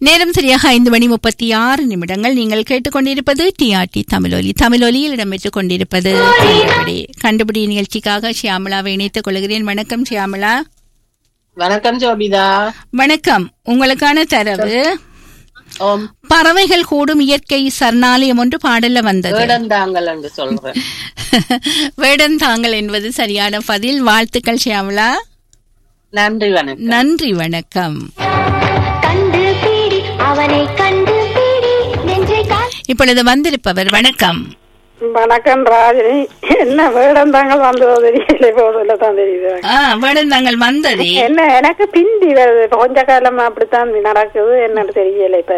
நேரம் சரியாக ஐந்து மணி முப்பத்தி ஆறு நிமிடங்கள் நீங்கள் கேட்டுக்கொண்டிருப்பது டிஆர்டி தமிழொலி தமிழொலியில் இடம்பெற்றுக் கொண்டிருப்பது கண்டுபிடி கண்டுபிடி நிகழ்ச்சிக்காக ஷியாமலாவை இணைத்துக் கொள்கிறேன் வணக்கம் ஷியாமலா வணக்கம் ஜோபிதா வணக்கம் உங்களுக்கான தரவு ஓம் பறவைகள் கூடும் இயற்கை சரணாலயம் ஒன்று பாடல்ல வந்தது வேடந்தாங்கல் என்று சொல்றேன் வேடந்தாங்கல் என்பது சரியான பதில் வாழ்த்துக்கள் ஷியாமலா நன்றி வணக்கம் நன்றி வணக்கம் கண்டு பீடி அவனை கண்டு பீடி நெஞ்சை கால் இப்பொழுது வந்திருப்பவர் வணக்கம் வணக்கம் ராஜினி என்ன வேடம் தாங்கள் வந்ததோ தெரியல போதில் தான் தெரியுது ஆ வேடந்தாங்கல் வந்ததே என்ன எனக்கு பிந்தி வருது இப்ப கொஞ்ச காலம் அப்படித்தான் நடக்குது என்னன்னு தெரியல இப்ப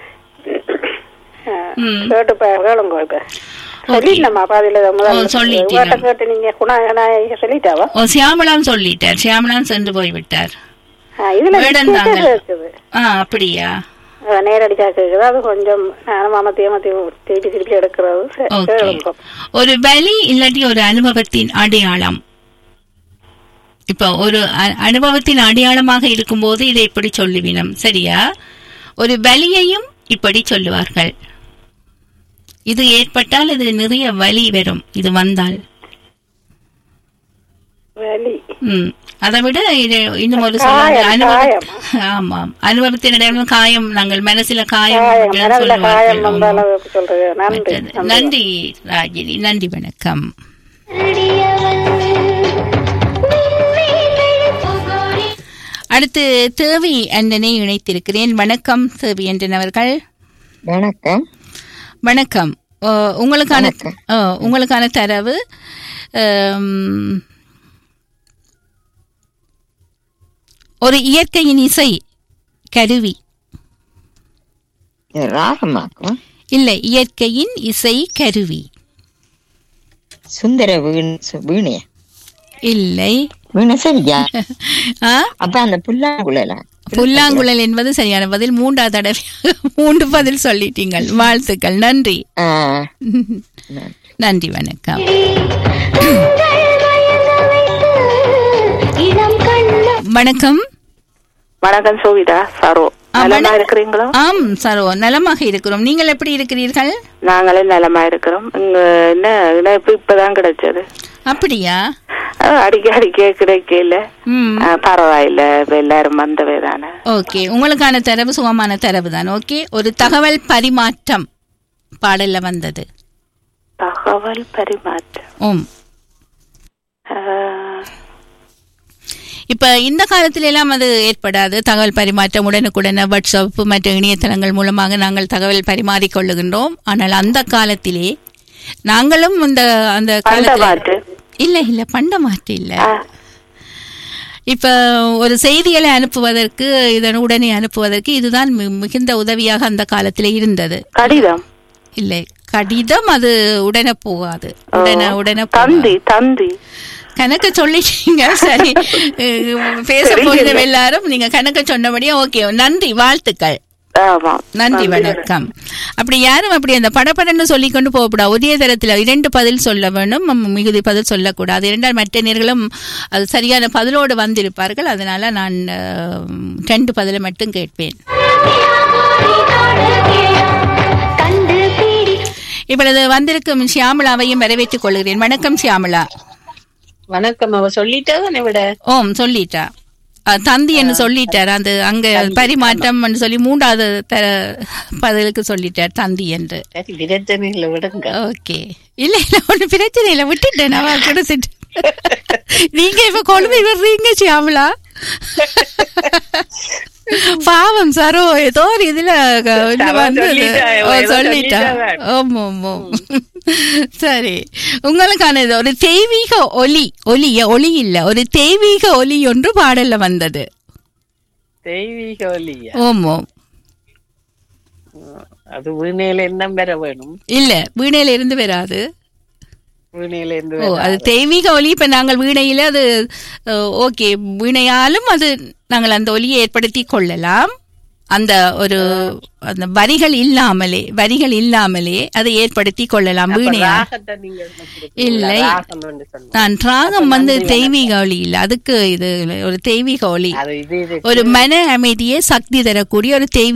ஆ, ம். கேட்டு பா- கேளுங்க இப்ப சொல்லிடலாமா பாதியில ஓ, முதல்ல சொல்லிட்டீங்க. உங்கள்கிட்ட கேட்டு நீங்க குணநாயக சொல்லிட்டாவா ஓ சியாமலாம் சொல்லிட்டார் சியாமலாம் சென்று போய்விட்டார் ஆ, இதுல வேடந்தாங்கல். வித்தியாசம் இருக்குது ஆ அப்படியா ஆ, நேரடியா கேக்குது அது கொஞ்சம் நானும் அமர்த்தி அமர்த்தி திருப்பி திருப்பி எடுக்கிறது சரி, ஓகே கேளுங்க ஒரு பலி இல்லாட்டி ஒரு அனுபவத்தின் அடையாளம் இப்போ ஒரு அ- அனுபவத்தின் அடையாளமாக இருக்கும்போது இதை இப்படி சொல்லுவினம் சரியா ஒரு பலியையும் இப்படி சொல்லுவார்கள் இது ஏற்பட்டால் இது நிறைய வலி வரும் இது வந்தால் வலி ம் அதை விட இது இன்னும் ஒரு காயம், சொல்ல அனுபவம் காயம். ஆமாம் அனுபவத்தின் அடையாளம் காயம் நாங்கள் மனசுல காயம் காயம் அப்படின்னு நல்ல காயம் சொல்லுவார்கள் வந்தாலும் அதுக்கு சொல்றது நன்றி மற்றது. நன்றி ராஜினி நன்றி வணக்கம் திருடியவன் விண்மீன்கள் புகழி அடுத்து தேவி அண்ணனை இணைத்திருக்கிறேன் வணக்கம் தேவி அண்ணன் அவர்கள் வணக்கம் வணக்கம் ஓ, உங்களுக்கான வணக்கம். ஓ, உங்களுக்கான தரவு ஆம், ஒரு இயற்கையின் இசை கருவி இது ராகமாக்கும் இல்லை இயற்கையின் இசை கருவி சுந்தர வீண் சு- வீணைய இல்லை வீணை சரியா ஆ அப்ப அந்த புல்லாங்குழலாம் புல்லாங்குழல் என்பது சரியான பதில் மூன்றாவது தடவை மூன்று பதில் சொல்லிட்டீங்கள் வாழ்த்துக்கள் நன்றி ஆ, நன்றி வணக்கம் கண்கள் மயங்க வைத்து இளம் கண்ணம் வணக்கம் வணக்கம் சோவிதா சரோ ஆ, நலமா வணக்கம். இருக்கிறீங்களா ஆம் சரோ நலமாக இருக்கிறோம் நீங்கள் எப்படி இருக்கிறீர்கள் நாங்களே நலமா இருக்கிறோம் இங்க என்ன இணைப்பு இப்பதான் கிடைச்சது அப்படியா ஆ, அடிக்க அடிக்க கிடைக்கல ம் ஆ, பரவாயில்ல இப்ப எல்லாரும் வந்தவே தானே ஓகே உங்களுக்கான தரவு சுகமான தரவு தான் ஓகே ஒரு தகவல் பரிமாற்றம் பாடல்ல வந்தது தகவல் பரிமாற்றம் ஓம் ஆ, இப்ப இந்த காலத்துல எல்லாம் அது ஏற்படாது தகவல் பரிமாற்றம் உடனுக்குடனே வாட்ஸ்அப் மற்ற இணையதளங்கள் மூலமாக நாங்கள் தகவல் பரிமாறிக் கொள்ளுகின்றோம் ஆனால் அந்த காலத்திலே நாங்களும் அந்த அந்த காலத்துல பண்டமாற்று. இல்ல இல்ல பண்டமாற்று இல்ல ஆ, இப்ப ஒரு செய்திகளை அனுப்புவதற்கு இதன் உடனே அனுப்புவதற்கு இதுதான் மி- மிகுந்த உதவியாக அந்த காலத்திலே இருந்தது கடிதம் இல்லை கடிதம் அது உடனே போகாது உடனே உடனே தந்தி போகாது. தந்தி கணக்க சொல்லிட்டீங்க சரி அஹ் பேச போகிற எல்லாரும் நீங்க கணக்க சொன்னபடியே ஓகே நன்றி வாழ்த்துக்கள் ஆமா நன்றி வணக்கம் அப்படி யாரும் அப்படி அந்த படப்படன்னு சொல்லி கொண்டு போகக்கூடாது ஒரே தரத்துல இரண்டு பதில் சொல்ல வேண்டும் ம- மிகுதி பதில் சொல்லக்கூடாது இரண்டால் மற்ற நேர்களும் அது சரியான பதிலோடு வந்திருப்பார்கள் அதனால நான் அஹ், ரெண்டு பதிலை மட்டும் கேட்பேன் கண்டு பீடி இப்பொழுது வந்திருக்கும் ஷியாமளாவையும் வரவேற்றுக் கொள்கிறேன் வணக்கம் ஷியாமளா வணக்கம் அவ சொல்லிட்டாதானே விட ஓம் சொல்லிட்டா அஹ், தந்தி என்று சொல்லிட்டார் அந்த அங்க பரிமாற்றம் சொல்லி மூன்றாவது த பதிலுக்கு சொல்லிட்டார் தந்தி என்று சரி பிரச்சனைகளை விடுங்க ஓகே இல்ல இல்ல ஒண்ணு பிரச்சனை இல்ல விட்டுட்டேன் நான் கொடுத்துட்டு நீங்க இப்ப கொழும்பு விடுறீங்க சியாமலா பாவம் சரோ ஏதோ ஒரு இதுல க- இது சரோ வந்தது. சொல்லிட்டா, ஓ, ஏதோ சொல்லிட்டா சொல்லிட்டா. ஆமா ஆமா சரி உங்களுக்கான இது ஒரு தெய்வீக ஒலி ஒலி ஒலி இல்ல ஒரு தெய்வீக ஒலி ஒன்று பாடல்ல வந்தது தெய்வீக ஒலியா ஓமோ அது வீணையில என்ன பெற வேணும் இல்ல வீணையில இருந்து வராது வீணையில இருந்து ஓ அது தெய்வீக ஒலி இப்ப நாங்கள் வீணையில அது ஓகே வீணையாலும் அது நாங்கள் அந்த ஒலியை ஏற்படுத்தி கொள்ளலாம் அந்த ஒரு அந்த வரிகள் இல்லாமலே வரிகள் இல்லாமலே அதை ஏற்படுத்தி கொள்ளலாம் வீணையா ராகத்தை நீங்க கொடுத்தீங்களா? இல்லை. ராகம் என்று சொன்னீங்க. நான் ராகம் வந்து தெய்வீக ஒலி இல்ல அதுக்கு இது ஒரு தெய்வீக ஒலி அது இது இது ஒரு மன அமைதியை சக்தி தரக்கூடிய ஒரு தெய்வீக